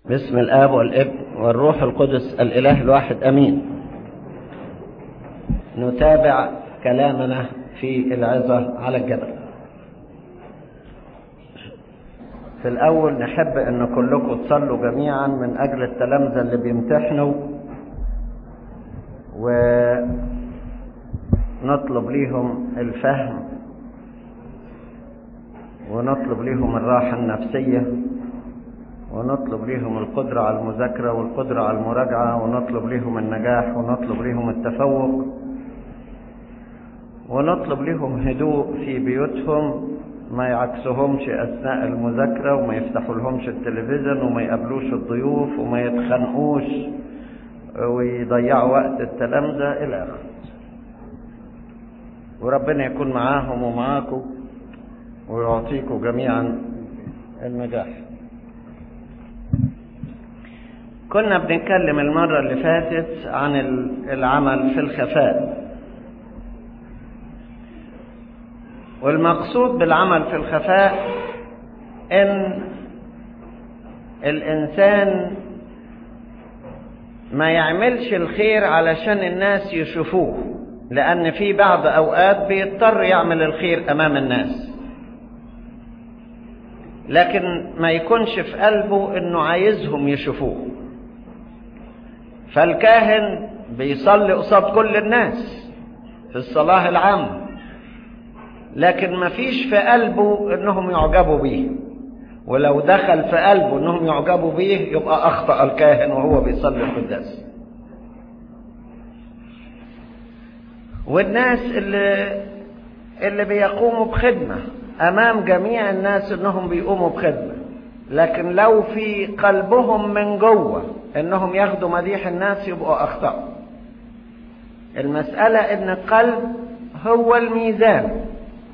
باسم الآب والابن والروح القدس الإله الواحد أمين نتابع كلامنا في العظة على الجبل في الأول نحب أن كلكم تصلوا جميعا من أجل التلامذة اللي بيمتحنوا ونطلب ليهم الفهم ونطلب ليهم الراحة النفسية ونطلب ليهم القدرة على المذاكرة والقدرة على المراجعة ونطلب ليهم النجاح ونطلب ليهم التفوق ونطلب ليهم هدوء في بيوتهم ما يعكسهمش أثناء المذاكرة وما يفتحوا لهمش التلفزيون وما يقابلوش الضيوف وما يتخانقوش ويضيعوا وقت التلامذة إلى آخره وربنا يكون معاهم ومعاكم ويعطيكم جميعا النجاح كنا بنتكلم المرة اللي فاتت عن العمل في الخفاء والمقصود بالعمل في الخفاء ان الانسان ما يعملش الخير علشان الناس يشوفوه لان في بعض اوقات بيضطر يعمل الخير امام الناس لكن ما يكونش في قلبه انه عايزهم يشوفوه فالكاهن بيصلي قصاد كل الناس في الصلاة العامة لكن ما فيش في قلبه انهم يعجبوا بيه ولو دخل في قلبه انهم يعجبوا بيه يبقى اخطأ الكاهن وهو بيصلي القداس والناس اللي اللي بيقوموا بخدمة امام جميع الناس انهم بيقوموا بخدمة لكن لو في قلبهم من جوه انهم ياخدوا مديح الناس يبقوا اخطأوا المسألة ان القلب هو الميزان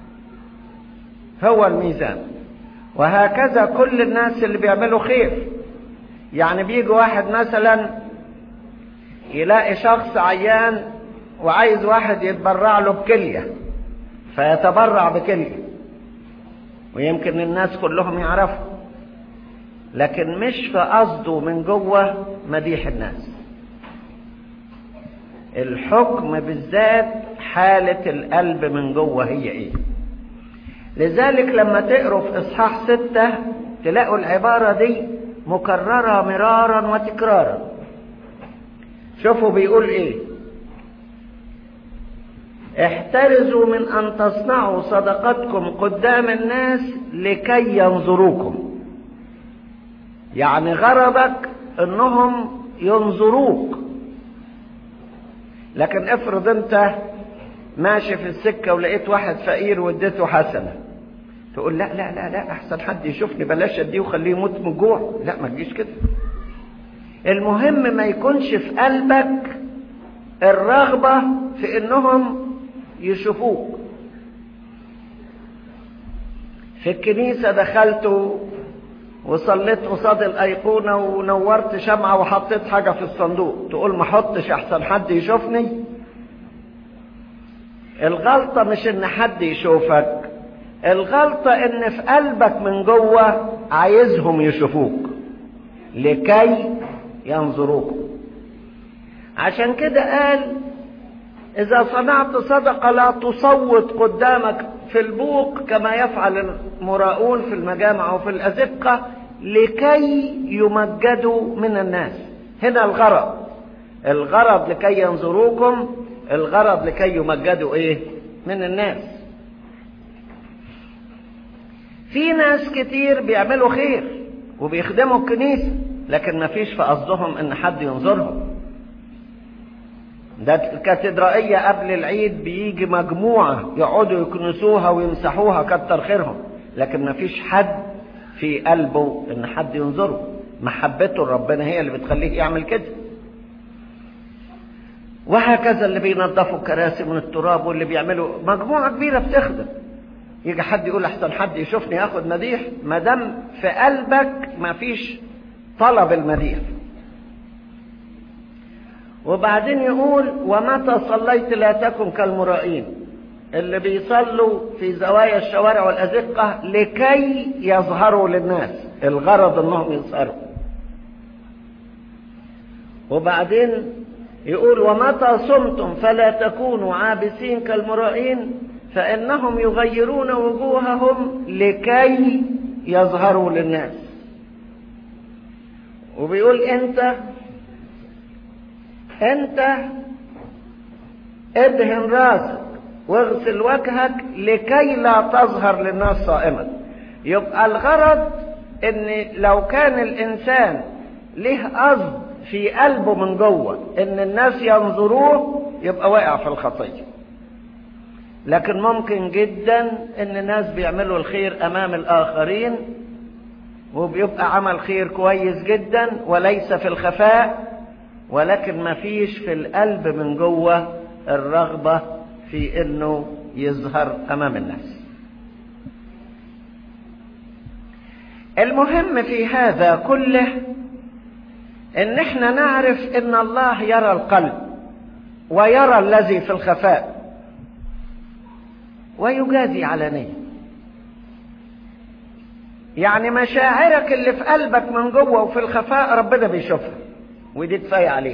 هو الميزان وهكذا كل الناس اللي بيعملوا خير يعني بيجي واحد مثلا يلاقي شخص عيان وعايز واحد يتبرع له بكلية فيتبرع بكلية ويمكن الناس كلهم يعرفوا لكن مش في قصده من جوه مديح الناس الحكم بالذات حالة القلب من جوه هي ايه لذلك لما تقروا في اصحاح ستة تلاقوا العبارة دي مكررة مرارا وتكرارا شوفوا بيقول ايه احترزوا من ان تصنعوا صدقاتكم قدام الناس لكي ينظروكم يعني غرضك انهم ينظروك لكن افرض انت ماشي في السكة ولقيت واحد فقير واديته حسنة تقول لا لا لا لا احسن حد يشوفني بلاش اديه وخليه يموت من الجوع لا ما تجيش كده المهم ما يكونش في قلبك الرغبة في انهم يشوفوك في الكنيسة دخلت وصليت قصاد الأيقونة ونورت شمعة وحطيت حاجة في الصندوق تقول ما احطش أحسن حد يشوفني الغلطة مش إن حد يشوفك الغلطة إن في قلبك من جوه عايزهم يشوفوك لكي ينظروك عشان كده قال إذا صنعت صدقة لا تصوت قدامك في البوق كما يفعل المراؤون في المجامع وفي الأزقة لكي يمجدوا من الناس هنا الغرض الغرض لكي ينظروكم الغرض لكي يمجدوا ايه من الناس في ناس كتير بيعملوا خير وبيخدموا الكنيسة لكن ما فيش في قصدهم ان حد ينظرهم ده الكاتدرائية قبل العيد بيجي مجموعة يقعدوا يكنسوها ويمسحوها كتر خيرهم لكن ما فيش حد في قلبه ان حد ينظره محبته لربنا هي اللي بتخليه يعمل كده وهكذا اللي بينظفوا الكراسي من التراب واللي بيعملوا مجموعة كبيرة بتخدم يجي حد يقول احسن حد يشوفني ياخد مديح ما دام في قلبك ما فيش طلب المديح وبعدين يقول ومتى صليت لا تكن كالمرائين اللي بيصلوا في زوايا الشوارع والأزقة لكي يظهروا للناس الغرض انهم يظهروا وبعدين يقول ومتى صمتم فلا تكونوا عابسين كالمرائين فإنهم يغيرون وجوههم لكي يظهروا للناس وبيقول انت انت ادهن راسك واغسل وجهك لكي لا تظهر للناس صائما يبقى الغرض ان لو كان الانسان له قصد في قلبه من جوه ان الناس ينظروه يبقى واقع في الخطيه لكن ممكن جدا ان الناس بيعملوا الخير امام الاخرين وبيبقى عمل خير كويس جدا وليس في الخفاء ولكن ما فيش في القلب من جوه الرغبة في انه يظهر امام الناس المهم في هذا كله ان احنا نعرف ان الله يرى القلب ويرى الذي في الخفاء ويجازي علانية يعني مشاعرك اللي في قلبك من جوه وفي الخفاء ربنا بيشوفها ودي كفاية عليك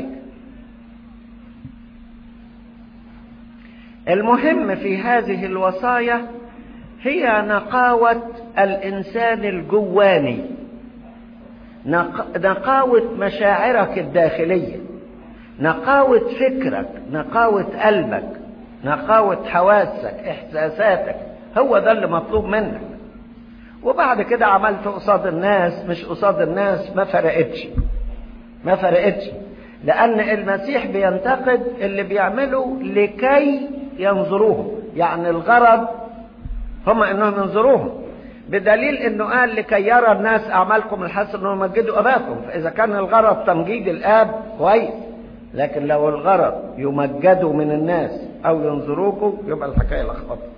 المهم في هذه الوصايا هي نقاوة الإنسان الجواني نق... نقاوة مشاعرك الداخلية نقاوة فكرك نقاوة قلبك نقاوة حواسك احساساتك هو ده اللي مطلوب منك وبعد كده عملت قصاد الناس مش قصاد الناس ما فرقتش ما فرقتش لان المسيح بينتقد اللي بيعملوا لكي ينظروهم يعني الغرض هم انهم ينظروهم بدليل انه قال لكي يرى الناس اعمالكم الحسن انهم يمجدوا اباكم فاذا كان الغرض تمجيد الاب كويس لكن لو الغرض يمجدوا من الناس او ينظروكم يبقى الحكايه لخبطت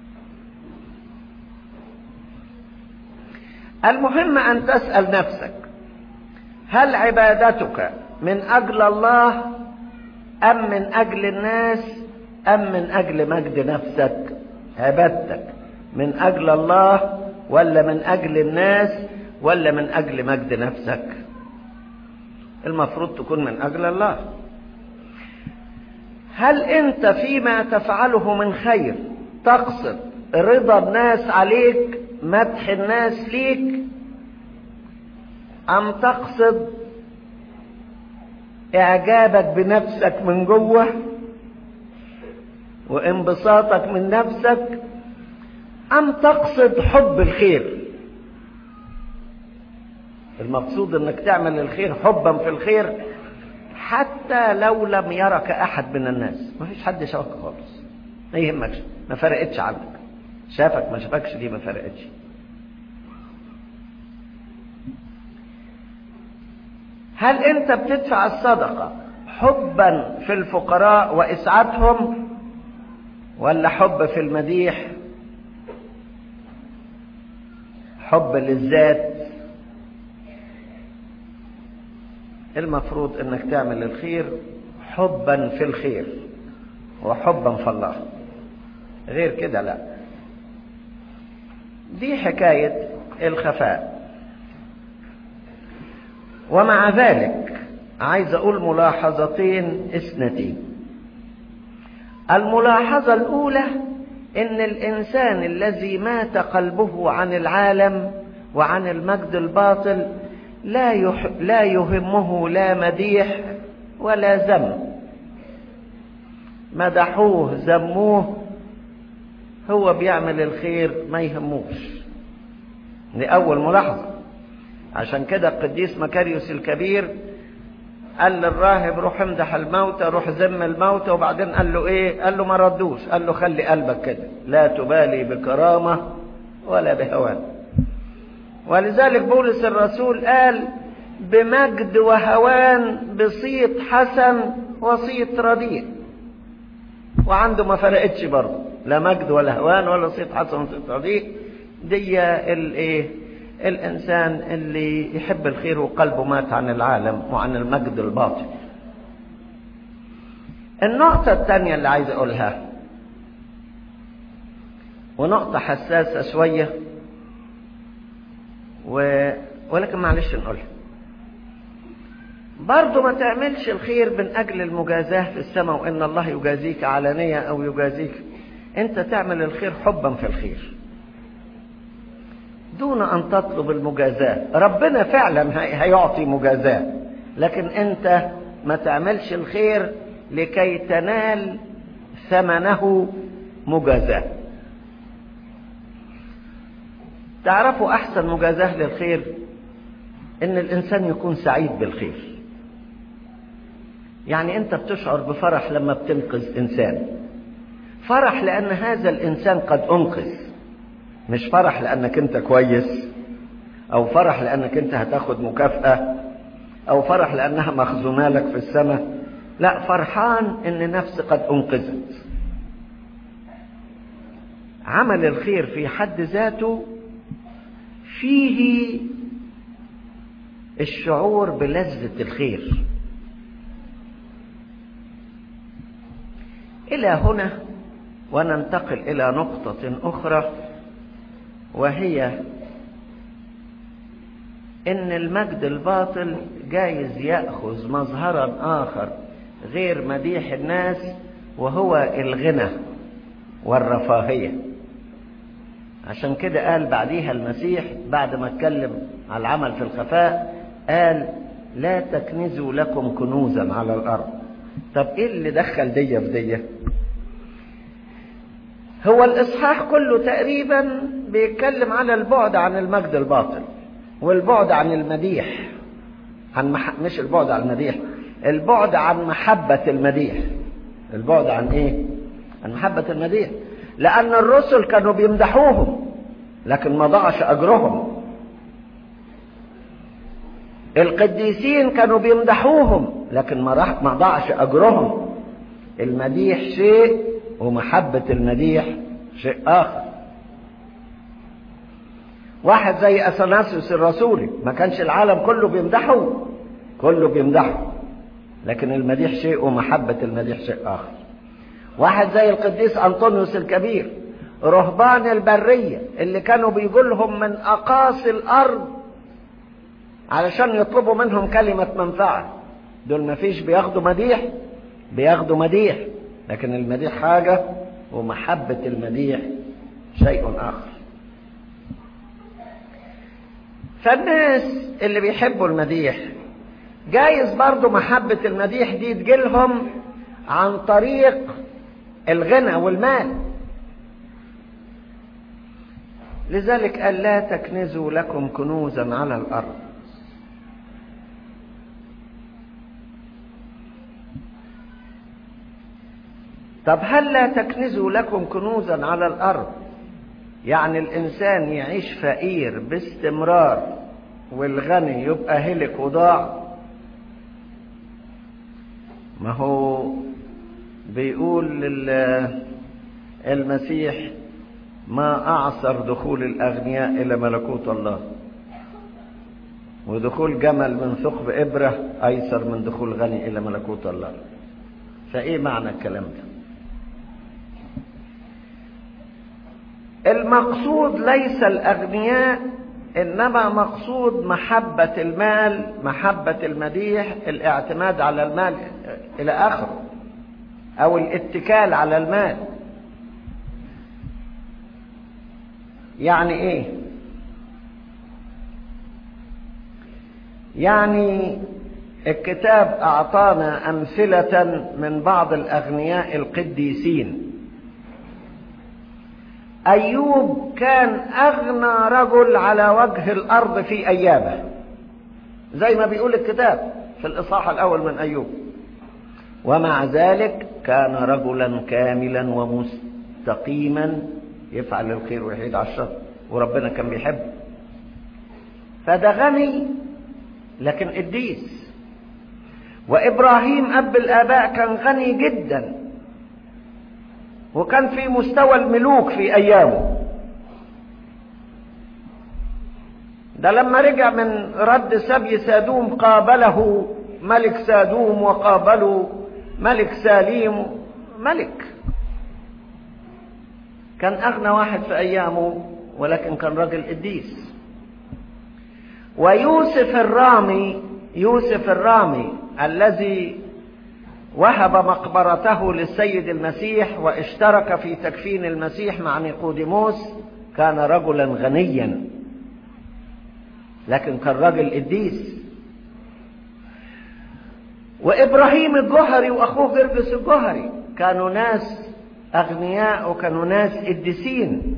المهم ان تسال نفسك هل عبادتك من اجل الله ام من اجل الناس ام من اجل مجد نفسك عبادتك من اجل الله ولا من اجل الناس ولا من اجل مجد نفسك المفروض تكون من اجل الله هل انت فيما تفعله من خير تقصد رضا الناس عليك مدح الناس ليك ام تقصد اعجابك بنفسك من جوه وانبساطك من نفسك ام تقصد حب الخير المقصود انك تعمل الخير حبا في الخير حتى لو لم يرك احد من الناس ما فيش حد شافك خالص ما يهمكش ما فرقتش عنك شافك ما شافكش دي ما فرقتش هل انت بتدفع الصدقة حبا في الفقراء واسعادهم ولا حب في المديح حب للذات المفروض انك تعمل الخير حبا في الخير وحبا في الله غير كده لا دي حكاية الخفاء ومع ذلك عايز اقول ملاحظتين اثنتين الملاحظة الاولى ان الانسان الذي مات قلبه عن العالم وعن المجد الباطل لا, يح... لا يهمه لا مديح ولا ذم مدحوه ذموه هو بيعمل الخير ما يهموش دي أول ملاحظة عشان كده القديس مكاريوس الكبير قال للراهب روح امدح الموتى روح ذم الموتى وبعدين قال له ايه قال له ما ردوش قال له خلي قلبك كده لا تبالي بكرامة ولا بهوان ولذلك بولس الرسول قال بمجد وهوان بصيت حسن وصيت رديء وعنده ما فرقتش برضه لا مجد ولا هوان ولا صيت حسن وصيت رديء دي الايه الانسان اللي يحب الخير وقلبه مات عن العالم وعن المجد الباطل النقطة الثانية اللي عايز اقولها ونقطة حساسة شوية و... ولكن معلش نقولها برضه ما تعملش الخير من أجل المجازاة في السماء وإن الله يجازيك علانية أو يجازيك أنت تعمل الخير حبا في الخير دون أن تطلب المجازاة ربنا فعلا هيعطي مجازاة لكن أنت ما تعملش الخير لكي تنال ثمنه مجازاة تعرفوا أحسن مجازاة للخير إن الإنسان يكون سعيد بالخير يعني أنت بتشعر بفرح لما بتنقذ إنسان فرح لأن هذا الإنسان قد أنقذ مش فرح لأنك أنت كويس أو فرح لأنك أنت هتاخد مكافأة أو فرح لأنها مخزونة لك في السماء لا فرحان إن نفس قد أنقذت عمل الخير في حد ذاته فيه الشعور بلذة الخير إلى هنا وننتقل إلى نقطة أخرى وهي إن المجد الباطل جايز يأخذ مظهرا آخر غير مديح الناس وهو الغنى والرفاهية عشان كده قال بعديها المسيح بعد ما اتكلم على العمل في الخفاء قال لا تكنزوا لكم كنوزا على الأرض طب ايه اللي دخل دي في دي هو الإصحاح كله تقريبا بيتكلم على البعد عن المجد الباطل والبعد عن المديح عن مح... مش البعد عن المديح البعد عن محبة المديح البعد عن ايه عن محبة المديح لأن الرسل كانوا بيمدحوهم لكن ما ضاعش أجرهم القديسين كانوا بيمدحوهم لكن ما راح ما ضاعش أجرهم المديح شيء ومحبة المديح شيء آخر واحد زي أثناسيوس الرسولي ما كانش العالم كله بيمدحه كله بيمدحه لكن المديح شيء ومحبة المديح شيء آخر واحد زي القديس أنطونيوس الكبير رهبان البرية اللي كانوا بيقولهم من أقاصي الأرض علشان يطلبوا منهم كلمة منفعة دول ما فيش بياخدوا مديح بياخدوا مديح لكن المديح حاجة ومحبة المديح شيء آخر فالناس اللي بيحبوا المديح جايز برضو محبة المديح دي تجيلهم عن طريق الغنى والمال لذلك قال لا تكنزوا لكم كنوزا على الأرض طب هل لا تكنزوا لكم كنوزا على الأرض يعني الإنسان يعيش فقير باستمرار والغني يبقى هلك وضاع ما هو بيقول المسيح ما أعصر دخول الأغنياء إلى ملكوت الله ودخول جمل من ثقب إبرة أيسر من دخول غني إلى ملكوت الله فإيه معنى الكلام ده المقصود ليس الأغنياء إنما مقصود محبة المال محبة المديح الاعتماد على المال إلى آخره أو الاتكال على المال يعني إيه يعني الكتاب أعطانا أمثلة من بعض الأغنياء القديسين أيوب كان أغنى رجل على وجه الأرض في أيامه زي ما بيقول الكتاب في الإصحاح الأول من أيوب ومع ذلك كان رجلا كاملا ومستقيما يفعل الخير ويحيد على الشر وربنا كان بيحبه فده غني لكن قديس وإبراهيم أب الآباء كان غني جدا وكان في مستوى الملوك في أيامه ده لما رجع من رد سبي سادوم قابله ملك سادوم وقابلوا ملك ساليم ملك كان أغنى واحد في أيامه ولكن كان راجل قديس ويوسف الرامي يوسف الرامي الذي وهب مقبرته للسيد المسيح واشترك في تكفين المسيح مع نيقوديموس كان رجلا غنيا لكن كان راجل قديس وابراهيم الجهري واخوه جرجس الجهري كانوا ناس اغنياء وكانوا ناس قديسين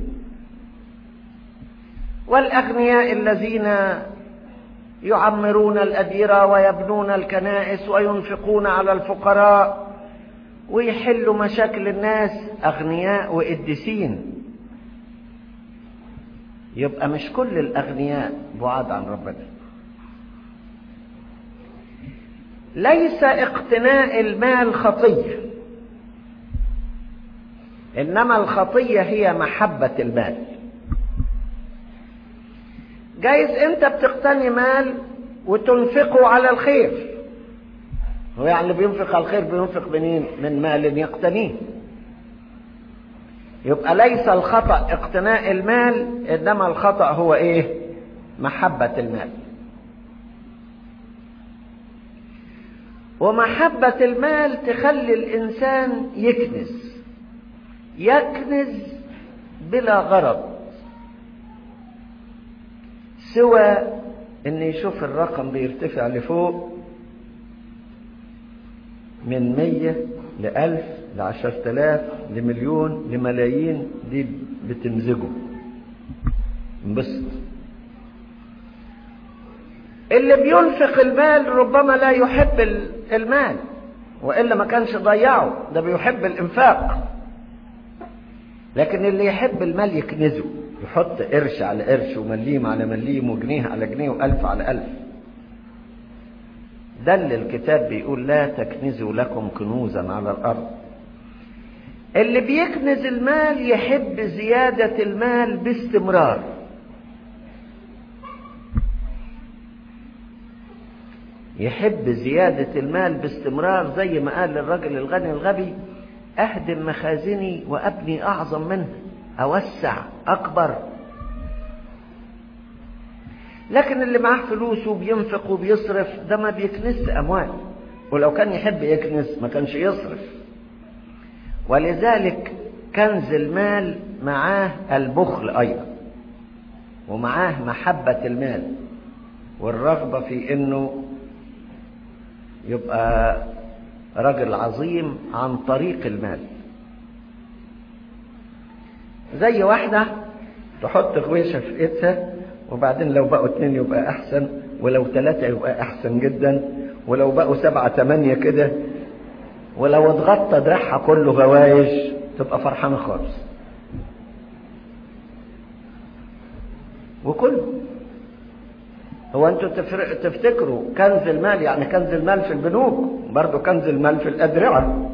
والاغنياء الذين يعمرون الأديرة ويبنون الكنائس وينفقون على الفقراء ويحلوا مشاكل الناس أغنياء وقديسين يبقى مش كل الأغنياء بعاد عن ربنا ليس اقتناء المال خطية إنما الخطية هي محبة المال جايز انت بتقتني مال وتنفقه على الخير هو يعني اللي بينفق على الخير بينفق منين من مال يقتنيه يبقى ليس الخطأ اقتناء المال انما الخطأ هو ايه محبة المال ومحبة المال تخلي الانسان يكنز يكنز بلا غرض سوى ان يشوف الرقم بيرتفع لفوق من مية لألف لعشرة آلاف لمليون لملايين دي بتمزجه انبسط اللي بينفق المال ربما لا يحب المال وإلا ما كانش ضيعه ده بيحب الإنفاق لكن اللي يحب المال يكنزه يحط قرش على قرش ومليم على مليم وجنيه على جنيه وألف على ألف ده اللي الكتاب بيقول لا تكنزوا لكم كنوزا على الأرض اللي بيكنز المال يحب زيادة المال باستمرار يحب زيادة المال باستمرار زي ما قال للرجل الغني الغبي أهدم مخازني وأبني أعظم منها أوسع أكبر لكن اللي معاه فلوس وبينفق وبيصرف ده ما بيكنس أموال ولو كان يحب يكنس ما كانش يصرف ولذلك كنز المال معاه البخل أيضا ومعاه محبة المال والرغبة في انه يبقى رجل عظيم عن طريق المال زي واحدة تحط غويشة في ايدها وبعدين لو بقوا اتنين يبقى احسن ولو ثلاثة يبقى احسن جدا ولو بقوا سبعة تمانية كده ولو اتغطى دراعها كله غوايش تبقى فرحانة خالص وكله هو انتوا تفتكروا كنز المال يعني كنز المال في البنوك برضه كنز المال في الأدرعة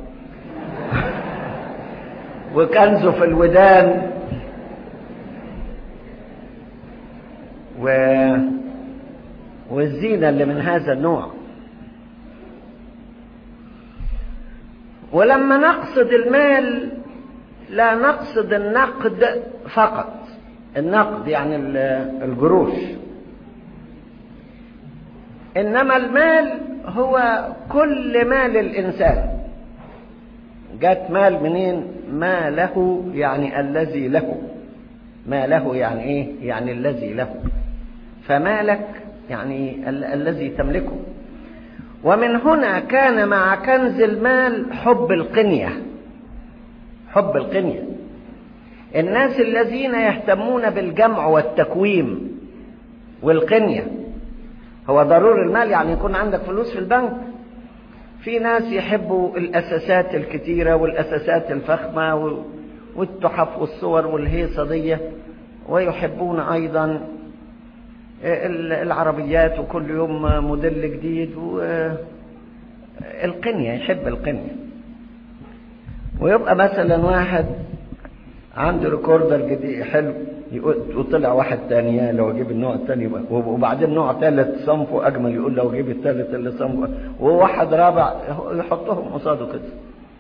وكنزه في الودان و... والزينة اللي من هذا النوع ولما نقصد المال لا نقصد النقد فقط النقد يعني الجروش انما المال هو كل مال الانسان جات مال منين ما له يعني الذي له ما له يعني ايه يعني الذي له فمالك يعني ال- الذي تملكه ومن هنا كان مع كنز المال حب القنية حب القنية الناس الذين يهتمون بالجمع والتكويم والقنية هو ضروري المال يعني يكون عندك فلوس في البنك في ناس يحبوا الأساسات الكتيرة والأساسات الفخمة والتحف والصور والهيصة دي ويحبون أيضا العربيات وكل يوم موديل جديد والقنية يحب القنية ويبقى مثلا واحد عنده ريكوردر جديد حلو وطلع واحد تاني لو اجيب النوع التاني بقى وبعدين نوع ثالث صنفه اجمل يقول لو اجيب الثالث اللي صنفه وواحد رابع يحطهم قصاده كده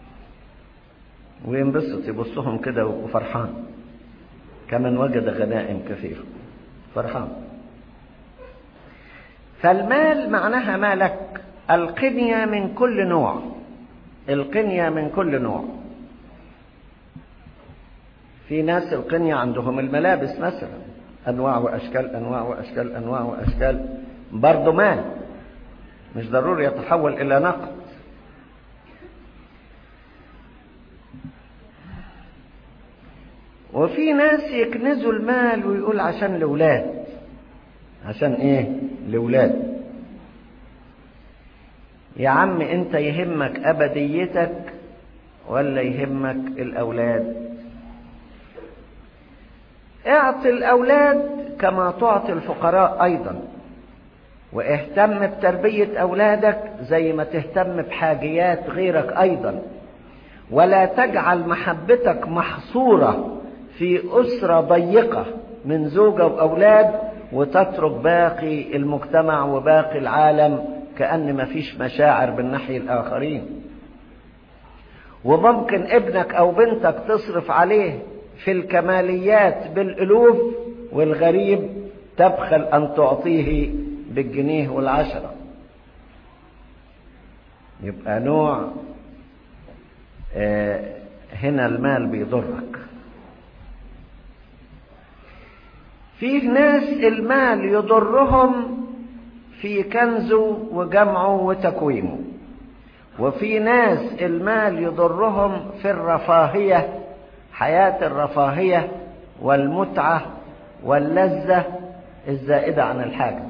وينبسط يبصهم كده وفرحان كمن وجد غنائم كثير فرحان فالمال معناها مالك القنية من كل نوع القنية من كل نوع في ناس القنية عندهم الملابس مثلا أنواع وأشكال أنواع وأشكال أنواع وأشكال برضه مال مش ضروري يتحول إلى نقد وفي ناس يكنزوا المال ويقول عشان الأولاد عشان إيه؟ الأولاد يا عم أنت يهمك أبديتك ولا يهمك الأولاد؟ اعطي الأولاد كما تعطي الفقراء أيضا واهتم بتربية أولادك زي ما تهتم بحاجيات غيرك أيضا ولا تجعل محبتك محصورة في أسرة ضيقة من زوجة وأولاد وتترك باقي المجتمع وباقي العالم كأن ما فيش مشاعر بالناحية الآخرين وممكن ابنك أو بنتك تصرف عليه في الكماليات بالألوف والغريب تبخل أن تعطيه بالجنيه والعشرة يبقى نوع آه هنا المال بيضرك فيه ناس المال يضرهم في كنزه وجمعه وتكوينه وفي ناس المال يضرهم في الرفاهية حياة الرفاهية والمتعة واللذة الزائدة عن الحاجة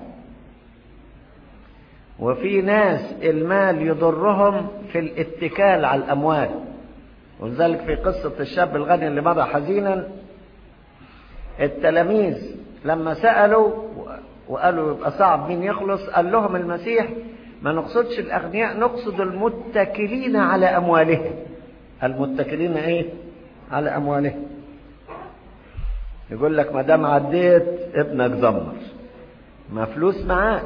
وفي ناس المال يضرهم في الاتكال على الأموال ولذلك في قصة الشاب الغني اللي مضى حزينا التلاميذ لما سألوا وقالوا يبقى صعب مين يخلص قال لهم المسيح ما نقصدش الأغنياء نقصد المتكلين على أموالهم المتكلين إيه على أموالهم يقول لك ما دام عديت ابنك زمر ما فلوس معاك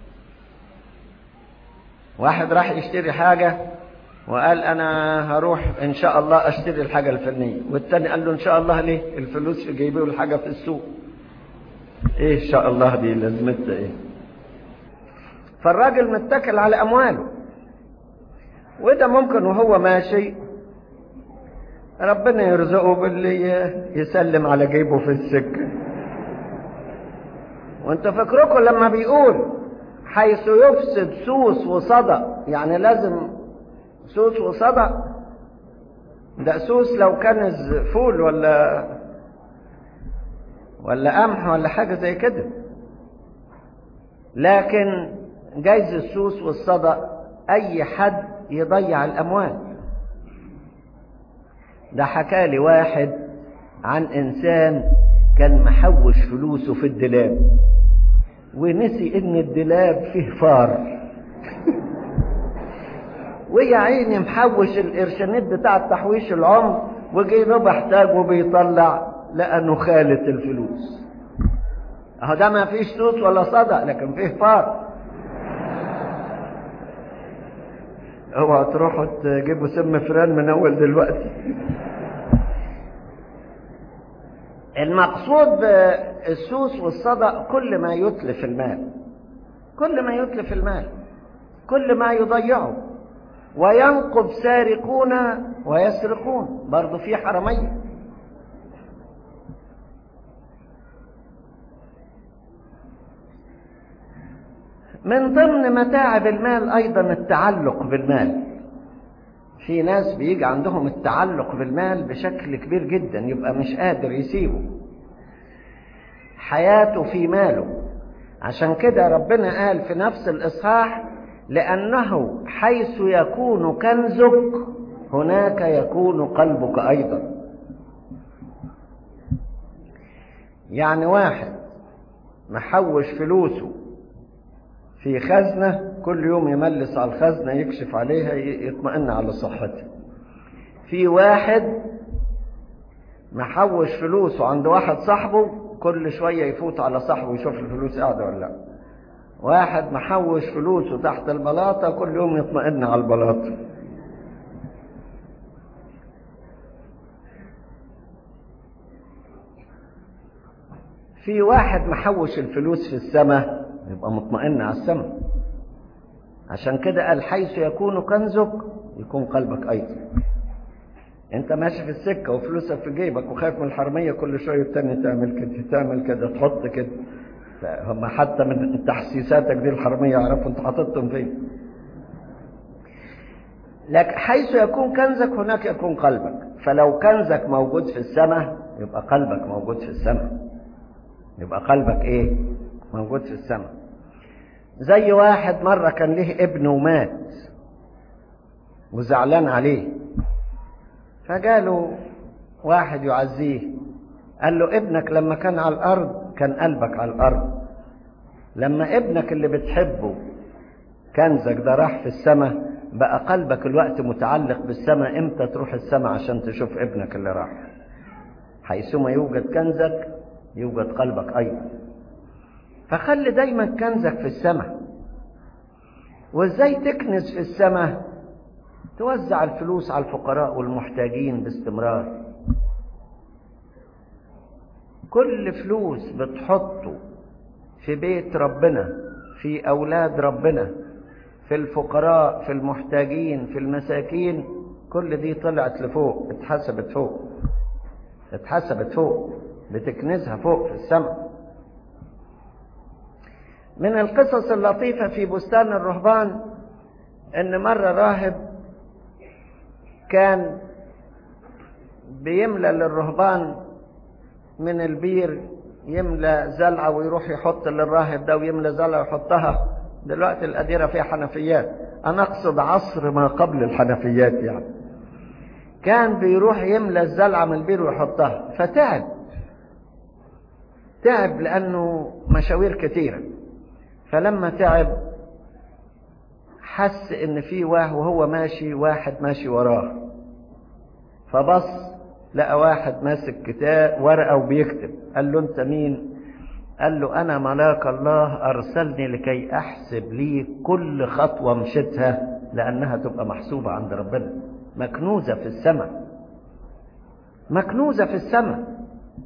واحد راح يشتري حاجة وقال أنا هروح إن شاء الله أشتري الحاجة الفلانية والتاني قال له إن شاء الله ليه الفلوس في جيبه الحاجة في السوق إيه إن شاء الله دي لازمتها إيه فالراجل متكل على أمواله وده ممكن وهو ماشي ربنا يرزقه باللي يسلم على جيبه في السكة وانت فكركم لما بيقول حيث يفسد سوس وصدى يعني لازم سوس وصدى ده سوس لو كنز فول ولا ولا قمح ولا حاجة زي كده لكن جايز السوس والصدى أي حد يضيع الأموال ده حكالي واحد عن إنسان كان محوش فلوسه في الدلاب ونسي إن الدلاب فيه فار ويا عيني محوش القرشانات بتاع تحويش العمر وجي ربح تاج وبيطلع لأنه خالة الفلوس اهو ده ما فيش صوت ولا صدى لكن فيه فار اوعى تروحوا تجيبوا سم فران من اول دلوقتي المقصود بالسوس والصدى كل ما يتلف المال كل ما يتلف المال كل ما يضيعه وينقب سارقون ويسرقون برضه في حرمية من ضمن متاعب المال أيضا التعلق بالمال في ناس بيجي عندهم التعلق بالمال بشكل كبير جدا يبقى مش قادر يسيبه حياته في ماله عشان كده ربنا قال في نفس الإصحاح لأنه حيث يكون كنزك هناك يكون قلبك أيضا يعني واحد محوش فلوسه في خزنة كل يوم يملس على الخزنة يكشف عليها يطمئن على صحتها في واحد محوش فلوسه عند واحد صاحبه كل شوية يفوت على صاحبه يشوف الفلوس قاعدة ولا لا واحد محوش فلوسه تحت البلاطة كل يوم يطمئن على البلاطة في واحد محوش الفلوس في السماء يبقى مطمئن على السماء عشان كده قال حيث يكون كنزك يكون قلبك أيضا انت ماشي في السكة وفلوسك في جيبك وخايف من الحرمية كل شوية التاني تعمل كده تعمل كده تحط كده هم حتى من تحسيساتك دي الحرمية يعرفوا انت حاططهم فين لكن حيث يكون كنزك هناك يكون قلبك فلو كنزك موجود في السماء يبقى قلبك موجود في السماء يبقى قلبك ايه موجود في السماء زي واحد مرة كان له ابن ومات وزعلان عليه فجاله واحد يعزيه قال له ابنك لما كان على الأرض كان قلبك على الأرض لما ابنك اللي بتحبه كنزك ده راح في السماء بقى قلبك الوقت متعلق بالسماء امتى تروح السماء عشان تشوف ابنك اللي راح حيثما يوجد كنزك يوجد قلبك أيضا فخلي دايما كنزك في السماء وازاي تكنز في السماء توزع الفلوس على الفقراء والمحتاجين باستمرار كل فلوس بتحطه في بيت ربنا في أولاد ربنا في الفقراء في المحتاجين في المساكين كل دي طلعت لفوق اتحسبت فوق اتحسبت فوق بتكنزها فوق في السماء من القصص اللطيفة في بستان الرهبان ان مرة راهب كان بيملى للرهبان من البير يملى زلعة ويروح يحط للراهب ده ويملى زلعة ويحطها دلوقتي الأديرة فيها حنفيات أنا أقصد عصر ما قبل الحنفيات يعني كان بيروح يملى الزلعة من البير ويحطها فتعب تعب لأنه مشاوير كثيرة فلما تعب حس ان في واه وهو ماشي واحد ماشي وراه فبص لقى واحد ماسك كتاب ورقه وبيكتب قال له انت مين قال له انا ملاك الله ارسلني لكي احسب لي كل خطوه مشيتها لانها تبقى محسوبه عند ربنا مكنوزه في السماء مكنوزه في السماء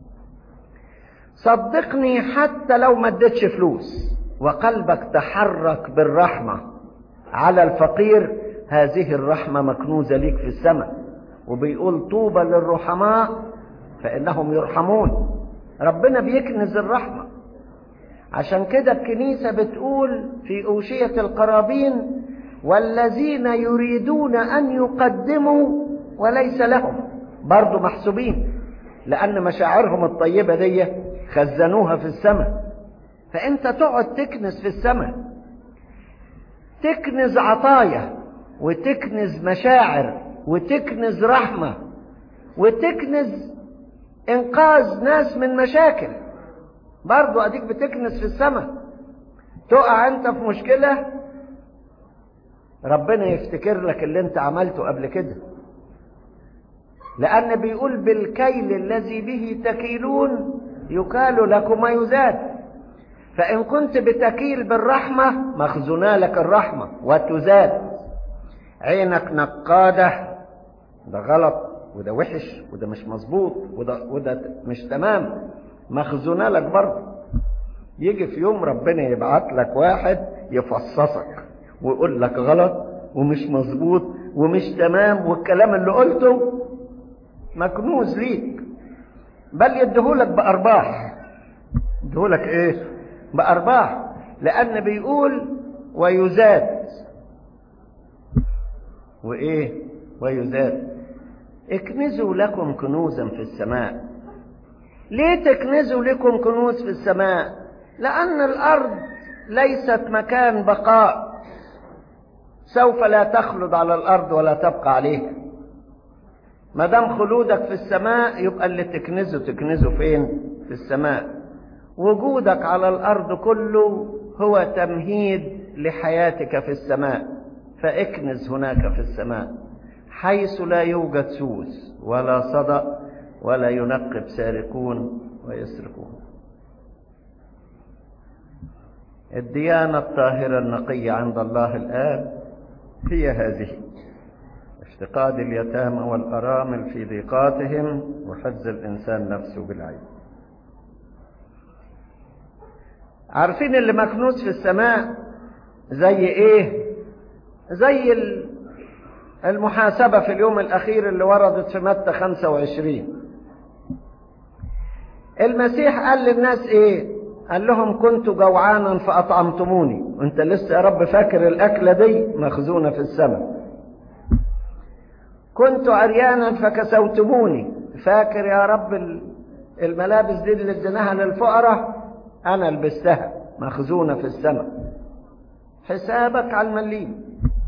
صدقني حتى لو ما اديتش فلوس وقلبك تحرك بالرحمه على الفقير هذه الرحمة مكنوزة ليك في السماء وبيقول طوبى للرحماء فإنهم يرحمون ربنا بيكنز الرحمة عشان كده الكنيسة بتقول في أوشية القرابين والذين يريدون أن يقدموا وليس لهم برضو محسوبين لأن مشاعرهم الطيبة دي خزنوها في السماء فأنت تقعد تكنز في السماء تكنز عطايا وتكنز مشاعر وتكنز رحمة وتكنز انقاذ ناس من مشاكل برضو اديك بتكنز في السماء تقع انت في مشكلة ربنا يفتكر لك اللي انت عملته قبل كده لان بيقول بالكيل الذي به تكيلون يكال لكم ويزاد فإن كنت بتكيل بالرحمة مخزونا لك الرحمة وتزاد عينك نقادة ده غلط وده وحش وده مش مظبوط وده, وده مش تمام مخزونا لك برضه يجي في يوم ربنا يبعت لك واحد يفصصك ويقول لك غلط ومش مظبوط ومش تمام والكلام اللي قلته مكنوز ليك بل يديهولك بأرباح يديهولك ايه بأرباح لأن بيقول ويزاد وإيه ويزاد اكنزوا لكم كنوزا في السماء ليه تكنزوا لكم كنوز في السماء لأن الأرض ليست مكان بقاء سوف لا تخلد على الأرض ولا تبقى عليها ما دام خلودك في السماء يبقى اللي تكنزه تكنزه فين في السماء وجودك على الارض كله هو تمهيد لحياتك في السماء فاكنز هناك في السماء حيث لا يوجد سوس ولا صدأ ولا ينقب سارقون ويسرقون الديانة الطاهرة النقية عند الله الآن هي هذه افتقاد اليتامى والأرامل في ضيقاتهم وحفظ الإنسان نفسه بالعين عارفين اللي مكنوز في السماء زي ايه زي المحاسبة في اليوم الأخير اللي وردت في متى 25 المسيح قال للناس ايه قال لهم كنت جوعانا فأطعمتموني وانت لسه يا رب فاكر الأكلة دي مخزونة في السماء كنت عريانا فكسوتموني فاكر يا رب الملابس دي اللي اديناها للفقراء انا لبستها مخزونة في السماء حسابك على المليم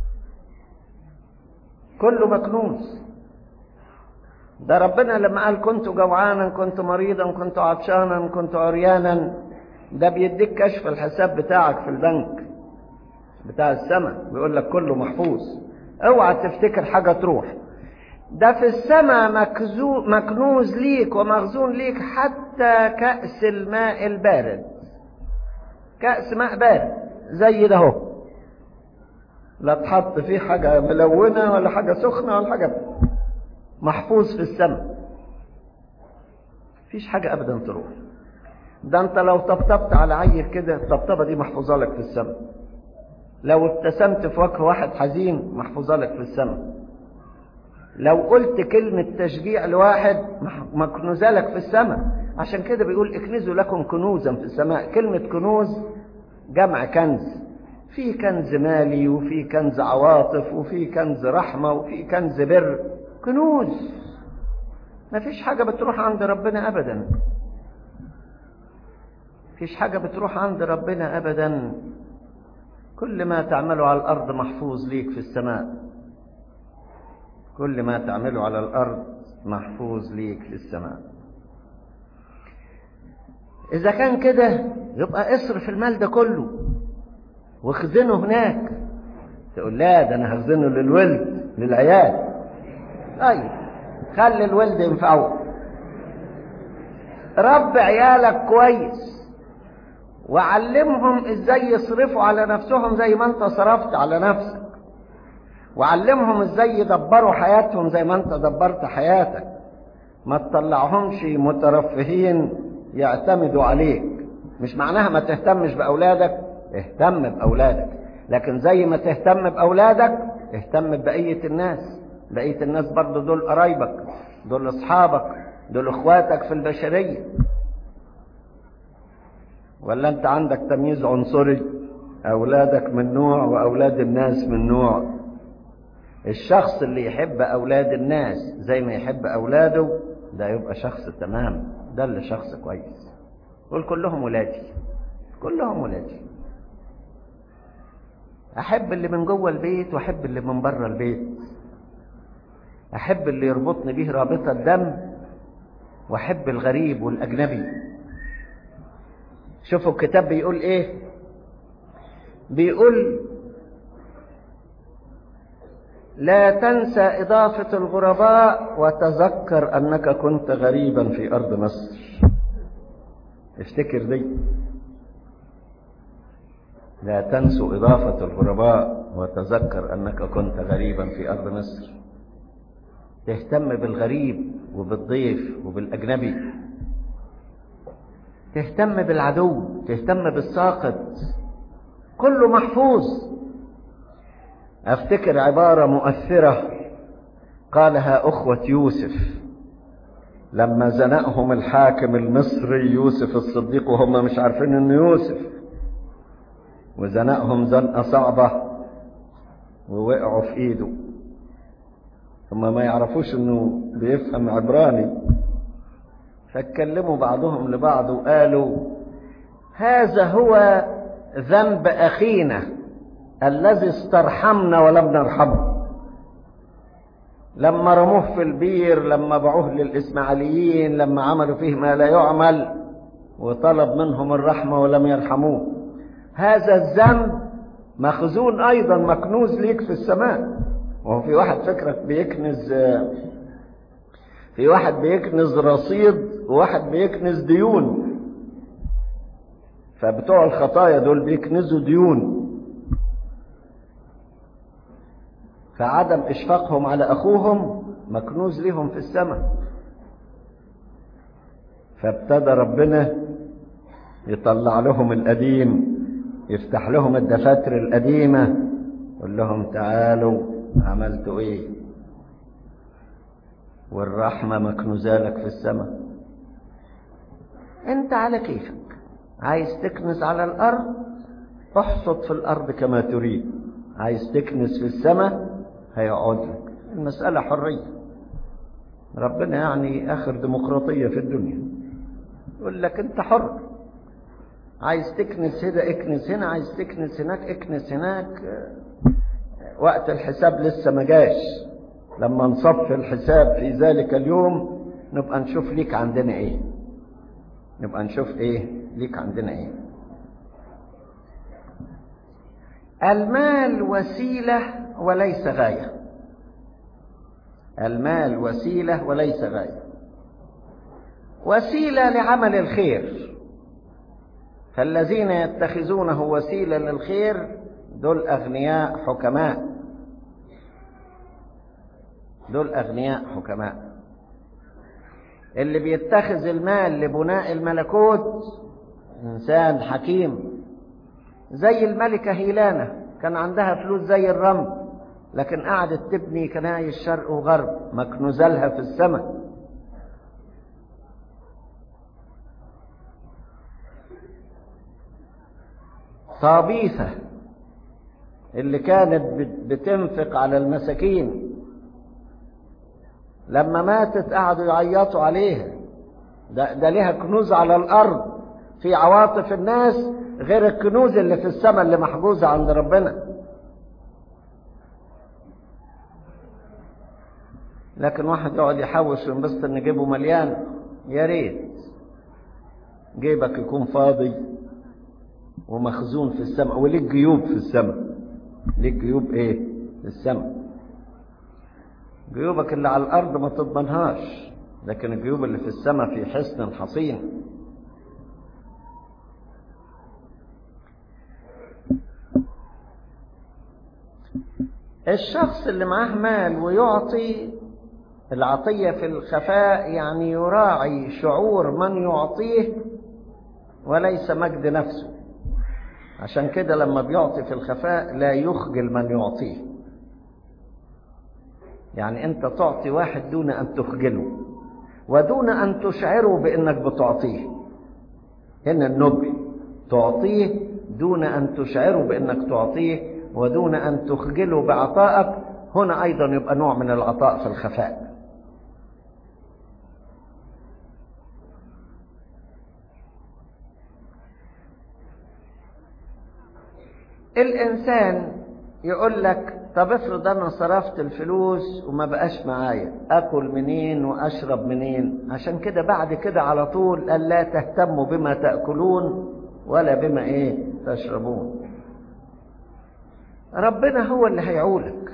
كله مكنوز ده ربنا لما قال كنت جوعانا كنت مريضا كنت عطشانا كنت عريانا ده بيديك كشف الحساب بتاعك في البنك بتاع السماء بيقول لك كله محفوظ اوعى تفتكر حاجة تروح ده في السماء مكنوز ليك ومخزون ليك حتى كأس الماء البارد كأس ماء بارد زي ده اهو لا تحط فيه حاجة ملونة ولا حاجة سخنة ولا حاجة محفوظ في السماء مفيش حاجة أبدا تروح ده أنت لو طبطبت على عيل كده الطبطبة دي محفوظة لك في السماء لو ابتسمت في وجه واحد حزين محفوظة لك في السماء لو قلت كلمة تشجيع لواحد مكنوزة لك في السماء عشان كده بيقول اكنزوا لكم كنوزا في السماء كلمة كنوز جمع كنز في كنز مالي وفي كنز عواطف وفي كنز رحمة وفي كنز بر كنوز ما فيش حاجة بتروح عند ربنا أبدا فيش حاجة بتروح عند ربنا أبدا كل ما تعمله على الأرض محفوظ ليك في السماء كل ما تعمله على الأرض محفوظ ليك في السماء إذا كان كده يبقى اصرف المال ده كله واخزنه هناك تقول لا ده أنا هخزنه للولد للعيال طيب خلي الولد ينفعه رب عيالك كويس وعلمهم ازاي يصرفوا على نفسهم زي ما انت صرفت على نفسك وعلمهم ازاي يدبروا حياتهم زي ما انت دبرت حياتك ما تطلعهمش مترفهين يعتمدوا عليك مش معناها ما تهتمش بأولادك اهتم بأولادك لكن زي ما تهتم بأولادك اهتم ببقية الناس بقية الناس برضو دول قرايبك دول اصحابك دول اخواتك في البشرية ولا انت عندك تمييز عنصري اولادك من نوع واولاد الناس من نوع الشخص اللي يحب اولاد الناس زي ما يحب اولاده ده يبقى شخص تمام ده اللي شخص كويس قول كلهم ولادي كلهم ولادي احب اللي من جوه البيت واحب اللي من بره البيت احب اللي يربطني به رابطه دم واحب الغريب والاجنبي شوفوا الكتاب بيقول ايه بيقول لا تنسى إضافة الغرباء وتذكر أنك كنت غريبا في أرض مصر افتكر دي لا تنسوا إضافة الغرباء وتذكر أنك كنت غريبا في أرض مصر تهتم بالغريب وبالضيف وبالأجنبي تهتم بالعدو تهتم بالساقط كله محفوظ افتكر عبارة مؤثرة قالها أخوة يوسف لما زنقهم الحاكم المصري يوسف الصديق وهم مش عارفين انه يوسف وزنقهم زنقة صعبة ووقعوا في ايده هم ما يعرفوش انه بيفهم عبراني فاتكلموا بعضهم لبعض وقالوا هذا هو ذنب أخينا الذي استرحمنا ولم نرحمه لما رموه في البير لما باعوه للإسماعيليين لما عملوا فيه ما لا يعمل وطلب منهم الرحمة ولم يرحموه هذا الذنب مخزون أيضا مكنوز ليك في السماء وهو في واحد فكرك بيكنز في واحد بيكنز رصيد وواحد بيكنز ديون فبتوع الخطايا دول بيكنزوا ديون فعدم إشفاقهم على أخوهم مكنوز لهم في السماء فابتدى ربنا يطلع لهم القديم يفتح لهم الدفاتر القديمة يقول لهم تعالوا عملتوا ايه والرحمة مكنوزة لك في السماء انت على كيفك عايز تكنز على الارض احصد في الارض كما تريد عايز تكنز في السماء هيقعد لك المسألة حرية ربنا يعني اخر ديمقراطية في الدنيا يقول لك انت حر عايز تكنس هنا اكنس هنا عايز تكنس هناك اكنس هناك وقت الحساب لسه ما جاش لما نصف الحساب في ذلك اليوم نبقى نشوف ليك عندنا ايه نبقى نشوف ايه ليك عندنا ايه المال وسيلة وليس غاية المال وسيلة وليس غاية وسيلة لعمل الخير فالذين يتخذونه وسيلة للخير دول أغنياء حكماء دول أغنياء حكماء اللي بيتخذ المال لبناء الملكوت إنسان حكيم زي الملكة هيلانة كان عندها فلوس زي الرمل لكن قعدت تبني كنايس شرق وغرب مكنوزلها في السماء صابيثة اللي كانت بتنفق على المساكين لما ماتت قعدوا يعيطوا عليها ده, ده ليها كنوز على الأرض في عواطف الناس غير الكنوز اللي في السماء اللي محجوزة عند ربنا لكن واحد يقعد يحوش وينبسط ان جيبه مليان يا ريت جيبك يكون فاضي ومخزون في السماء وليك جيوب في السماء ليك جيوب ايه في السماء جيوبك اللي على الارض ما تضمنهاش لكن الجيوب اللي في السماء في حصن حصين الشخص اللي معاه مال ويعطي العطية في الخفاء يعني يراعي شعور من يعطيه وليس مجد نفسه عشان كده لما بيعطي في الخفاء لا يخجل من يعطيه يعني انت تعطي واحد دون ان تخجله ودون ان تشعره بانك بتعطيه هنا النبل تعطيه دون ان تشعره بانك تعطيه ودون ان تخجله بعطائك هنا ايضا يبقى نوع من العطاء في الخفاء الإنسان يقول لك طب افرض أنا صرفت الفلوس وما بقاش معايا أكل منين وأشرب منين عشان كده بعد كده على طول قال لا تهتموا بما تأكلون ولا بما إيه تشربون ربنا هو اللي هيعولك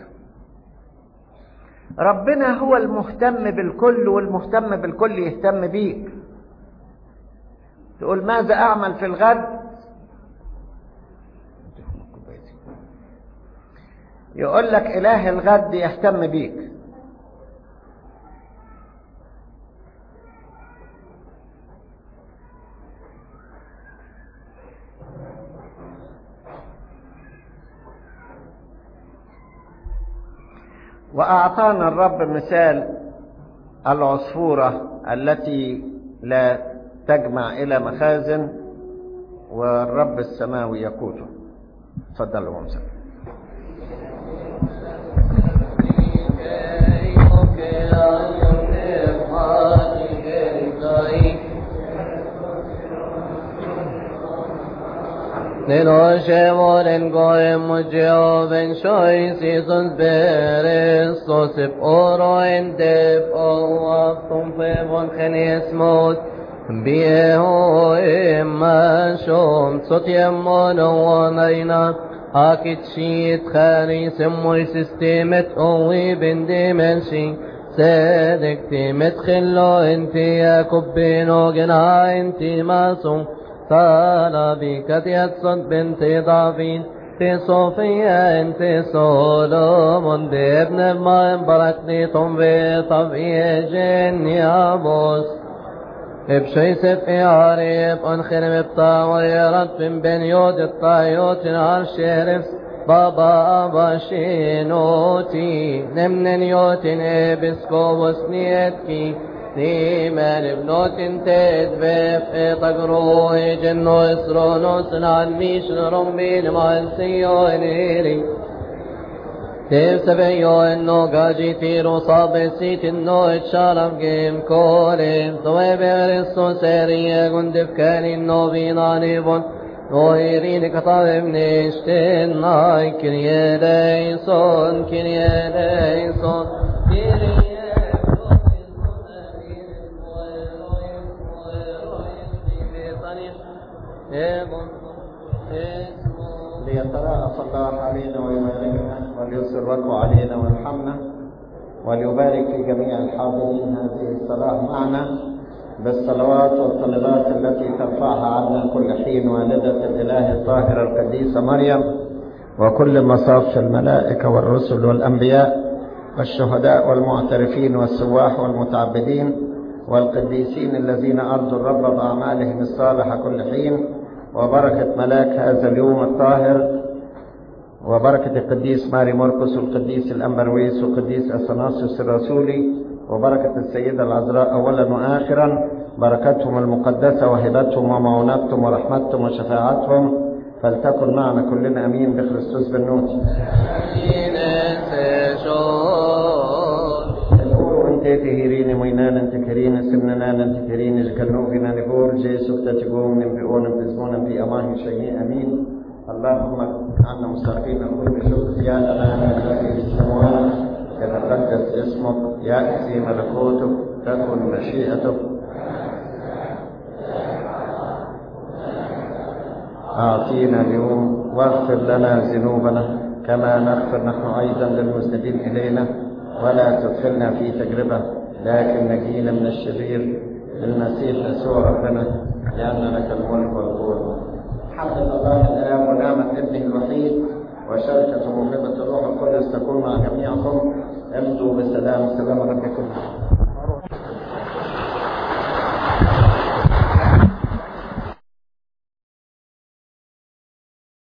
ربنا هو المهتم بالكل والمهتم بالكل يهتم بيك تقول ماذا أعمل في الغد يقول لك إله الغد يهتم بيك وأعطانا الرب مثال العصفورة التي لا تجمع إلى مخازن والرب السماوي يقوته تفضلوا وامسك Nenoshevor en goem Jehoven shoy seasons beres sosip oro en dep o afton fevon chenes mot Bieho emma shom sot yemmon o naina Hakit shit khari semmoy sistemet owi ben demenshi Sedek timet khillo enti yakubino gena enti masum فانا بك يتصد بنت ضعفين في صوفيا انت سولومون بابن ما بركنيتم في طبيعي جن يابوس بشيسف يعرف أنخر بطاويرت من بين يود الطايوت عرش شرف بابا باشينوتي نمن يوتن ابسكو وسنيتكي نيمان بنوتن تدبف تقروه جنو اسرونو سنان ميش رمين ما انسيونيري تيب سبيو انو قاجي تيرو صاب سيت انو اتشارف جيم كوليم طوي بيرسو سيريا قندف كان انو بيناني بون نويرين كطاب منشتن ناي كريا ليسون كريا ليسون كريا ليتراءف الله علينا ويباركنا وليسر وجهه علينا ويرحمنا وليبارك في جميع الحاضرين هذه الصلاة معنا بالصلوات والطلبات التي ترفعها عنا كل حين والدة الإله الطاهرة القديسة مريم وكل مصاف الملائكة والرسل والأنبياء والشهداء والمعترفين والسواح والمتعبدين والقديسين الذين أرضوا الرب بأعمالهم الصالحة كل حين وبركة ملاك هذا اليوم الطاهر وبركة القديس ماري مرقس والقديس الأمبرويس والقديس أثناسيوس الرسولي وبركة السيدة العذراء أولا وآخرا بركتهم المقدسة وهبتهم ومعونتهم ورحمتهم وشفاعتهم فلتكن معنا كلنا أمين بخريستوس بالنوت انت تهيرين وينان انت كرين سمنان انت كرين جكنوفنا نقول جيسو تتقوم نبئون نبزمون في أمان شيء أمين اللهم عنا مستقيم كل شكر يا أمان الذي في السماوات يتقدس اسمك يأتي ملكوتك تكن مشيئتك أعطينا اليوم واغفر لنا ذنوبنا كما نغفر نحن أيضا للمذنبين إلينا ولا تدخلنا في تجربة لكن نجينا من الشرير المسيح يسوع ربنا لأن لك الملك والقوة حمد الله الآب ونعمة ابنه الوحيد وشركة موهبة الروح القدس تكون مع جميعكم امضوا بسلام سلام ربكم